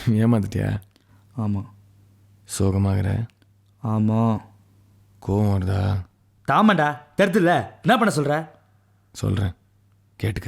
ஏமாத்திட்டியா ஆமாம் சோகமாகிற ஆமாம் கோவம் வருதா தாமாண்டா தெரிதுல்ல என்ன பண்ண சொல்கிற சொல்கிறேன் கேட்டுக்க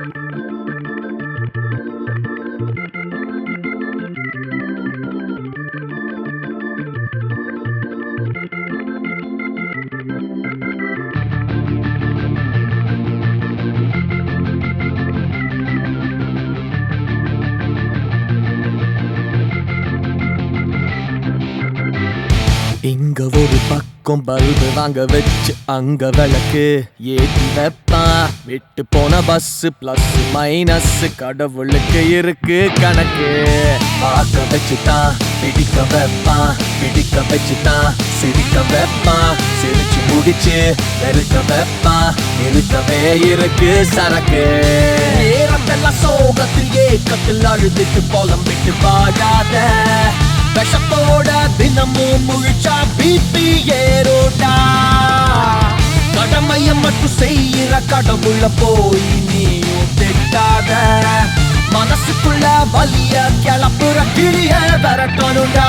இங்க ஒரு பக்கம் பல்பு வாங்க வச்சு அங்க விளக்கு ஏத்தி வைப்பான் விட்டு போன பஸ் பிளஸ் மைனஸ் கடவுளுக்கு இருக்கு கணக்கு பார்க்க வச்சுதான் பிடிக்க வைப்பான் பிடிக்க வச்சுதான் சிரிக்க வைப்பான் சிரிச்சு முடிச்சு வெறுக்க வைப்பான் இருக்கவே இருக்கு சரக்கு நேரத்தெல்லாம் சோகத்தில் ஏக்கத்தில் அழுதுட்டு போலம் விட்டு வாழாத விஷத்தோட தினமும் முழிச்சா பிபி ஏறோடா கடமைய மட்டும் செய்யற கடவுள போய் நீயும் திட்டாத மனசுக்குள்ள வலிய கிளப்புற கிளிய விரட்டணும்டா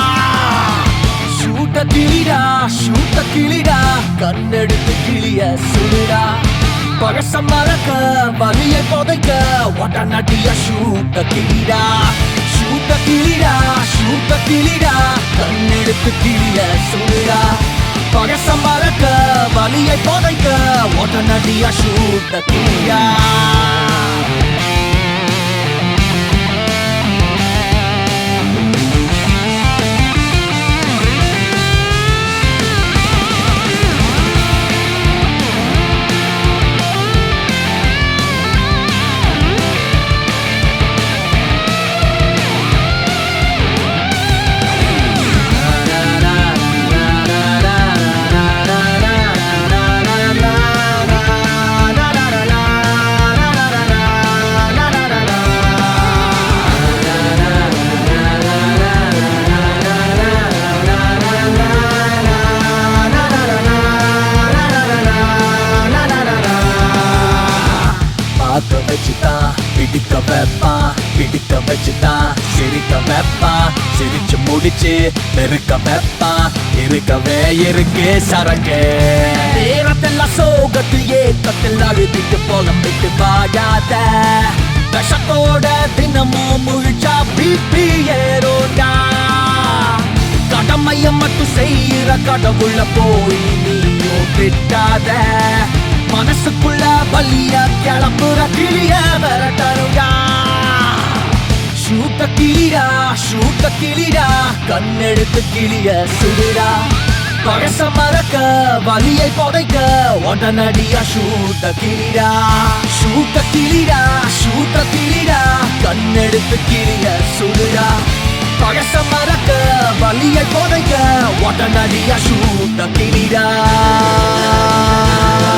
ஷூட்ட கிளிடா ஷூட்ட கிளிடா கண்ணெடுத்து கிளிய சுடுடா பழச மறக்க வலிய புதைக்க உடனடிய ஷூட்ட கிளிடா ஷூட்ட கிளிடா ஷூட்ட கிளிடா கண்ணெடுத்து கிளிய சுடுடா பழச மறக்க வலியை புதைக்க உடனடிய ஷூட்ட கிளியா பார்க்க வச்சுதான் பிடிக்க வைப்பான் பிடிக்க வச்சுதான் சிரிக்க வைப்பான் சிரிச்சு முடிச்சு பெருக்க வைப்பான் இருக்கவே இருக்கு சரக்கு நேரத்தெல்லாம் சோகத்தில் ஏக்கத்தில் அழுதிட்டு போலம் விட்டு வாழாத விஷத்தோட தினமும் முழிச்சா பிபி ஏறோடா கடமைய மட்டும் செய்யற கடவுள போய் நீயும் திட்டாத மனசுக்குள்ள வலிய கிளம்புற கிளிய விரட்டருடா ஷூட்ட கிளிடா ஷூட்ட கிளிடா கண்ணெடுத்து கிளிய சுடுடா பழச மறக்க வலியை புதைக்க உடனடியா ஷூட்ட கிளிடா ஷூட்ட கிளிடா ஷூட்ட கிளிடா கண்ணெடுத்து கிளிய சுடுடா பழச மறக்க வலியை புதைக்க உடனடியா ஷூட்ட கிளிடா